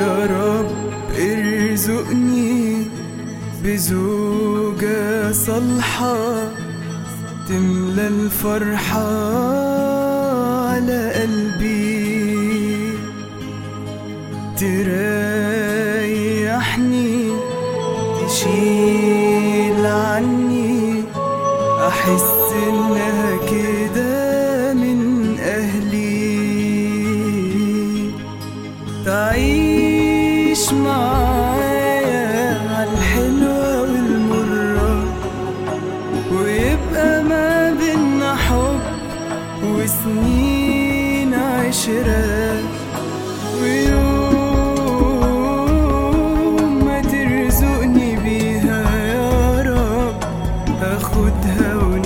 يا رب ارزقني بزوجة صالحة تملى الفرحة على قلبي تريحني تشيل عني أحس إنها كده من أهلي تعيش معايا عالحلوة والمرة ويبقى ما بينا حب وسنين عشرة ويوم ما ترزقني بيها يا رب اخدها